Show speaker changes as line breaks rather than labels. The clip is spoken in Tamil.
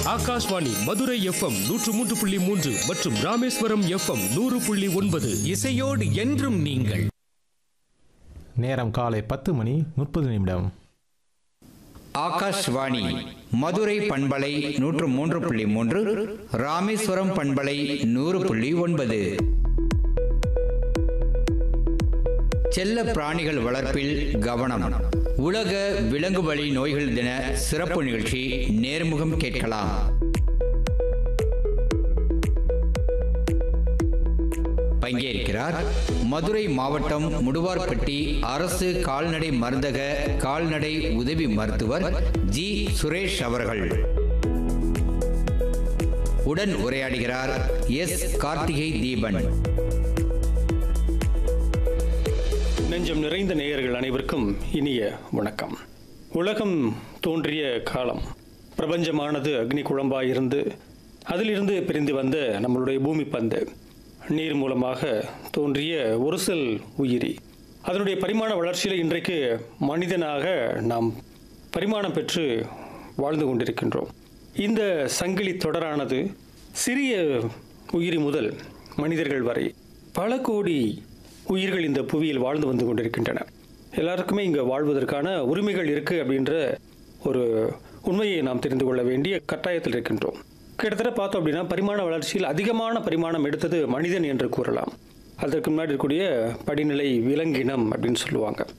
ஆகாஷ்வாணி மதுரை எஃப்எம் நூற்று மூன்று புள்ளி மூன்று மற்றும் ராமேஸ்வரம் எஃப்எம் நூறு புள்ளி ஒன்பது
இசையோடு என்றும் நீங்கள்
நேரம் காலை பத்து மணி முப்பது நிமிடம்
ஆகாஷ்வாணி மதுரை பண்பலை நூற்று மூன்று புள்ளி மூன்று ராமேஸ்வரம் பண்பலை நூறு புள்ளி ஒன்பது செல்ல பிராணிகள் வளர்ப்பில் கவனம் உலக விலங்கு வழி நோய்கள் தின சிறப்பு நிகழ்ச்சி நேர்முகம் கேட்கலாம் பங்கேற்கிறார் மதுரை மாவட்டம் முடுவார்பட்டி அரசு கால்நடை மருந்தக கால்நடை உதவி மருத்துவர் ஜி சுரேஷ் அவர்கள் உடன் உரையாடுகிறார் எஸ் கார்த்திகை தீபன்
நெஞ்சம் நிறைந்த நேயர்கள் அனைவருக்கும் இனிய வணக்கம் உலகம் தோன்றிய காலம் பிரபஞ்சமானது அக்னி குழம்பாயிருந்து அதிலிருந்து பிரிந்து வந்த நம்மளுடைய பூமி பந்து நீர் மூலமாக தோன்றிய ஒரு செல் உயிரி அதனுடைய பரிமாண வளர்ச்சியில் இன்றைக்கு மனிதனாக நாம் பரிமாணம் பெற்று வாழ்ந்து கொண்டிருக்கின்றோம் இந்த சங்கிலி தொடரானது சிறிய உயிரி முதல் மனிதர்கள் வரை பல கோடி உயிர்கள் இந்த புவியில் வாழ்ந்து வந்து கொண்டிருக்கின்றன எல்லாருக்குமே இங்கே வாழ்வதற்கான உரிமைகள் இருக்கு அப்படின்ற ஒரு உண்மையை நாம் தெரிந்து கொள்ள வேண்டிய கட்டாயத்தில் இருக்கின்றோம் கிட்டத்தட்ட பார்த்தோம் அப்படின்னா பரிமாண வளர்ச்சியில் அதிகமான பரிமாணம் எடுத்தது மனிதன் என்று கூறலாம் அதற்கு முன்னாடி இருக்கக்கூடிய படிநிலை விலங்கினம் அப்படின்னு சொல்லுவாங்க